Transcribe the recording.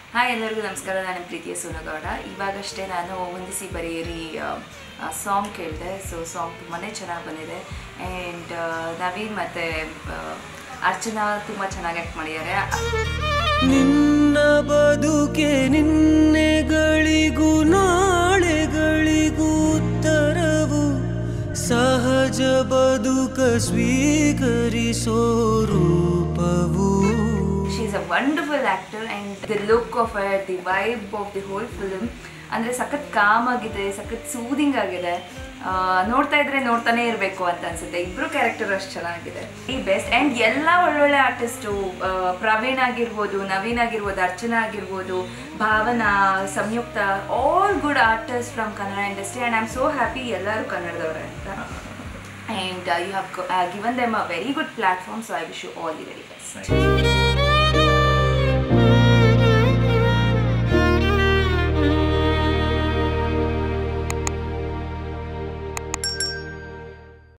hi ಎಲ್ಲರಿಗೂ ನಮಸ್ಕಾರ ನಾನು ಪ್ರೀತಿಯ ಸೋನಗೌಡ ಇವಾಗಷ್ಟೇ ನಾನು ಹೊಂದಿಸಿ ಬರೆಯಿರಿ ಸಾಂಗ್ ಕೇಳಿದೆ ಸೊ ಸಾಂಗ್ ತುಂಬಾ ಚೆನ್ನಾಗಿ ಬಂದಿದೆ ಆ್ಯಂಡ್ ನವೀನ್ ಮತ್ತು ಅರ್ಚನಾ ತುಂಬ ಚೆನ್ನಾಗಿ ಆ್ಯಕ್ಟ್ ಮಾಡಿದ್ದಾರೆ ನಿನ್ನ ಬದುಕೆ ನಿನ್ನೆಗಳಿಗೂ ನಾಳೆಗಳಿಗೂ ಉತ್ತರವು ಸಹಜ ಬದುಕ ಸ್ವೀಕರಿಸೋ ರೂಪವು she is a wonderful actor and the look of at the vibe of the whole film ಅಂದರೆ ಸಖತ್ ಕಾಮ್ ಆಗಿದೆ ಸಖತ್ ಸೂದಿಂಗ್ ಆಗಿದೆ ಆ, ನೋಡ್ತಾ ಇದ್ರೆ ನೋಡ್ತಾನೆ ಇರಬೇಕು ಅಂತ ಅನ್ಸುತ್ತೆ ಇಬ್ರು ಕ್ಯಾರೆಕ್ಟರ್ ಅಷ್ಟು ಚೆನ್ನಾಗಿದೆ ಈ ಬೆಸ್ಟ್ ಆ್ಯಂಡ್ ಎಲ್ಲ ಒಳ್ಳೊಳ್ಳೆ ಆರ್ಟಿಸ್ಟು ಪ್ರವೀಣ್ ಆಗಿರ್ಬೋದು ನವೀನ್ ಆಗಿರ್ಬೋದು ಅರ್ಚನಾ ಆಗಿರ್ಬೋದು Bhavana Samyuktha all good artist from Kannada industry and I am so happy ಎಲ್ಲರೂ ಕನ್ನಡದವರೇ ಅಂತ and you have given them a very good platform so I wish you all the very best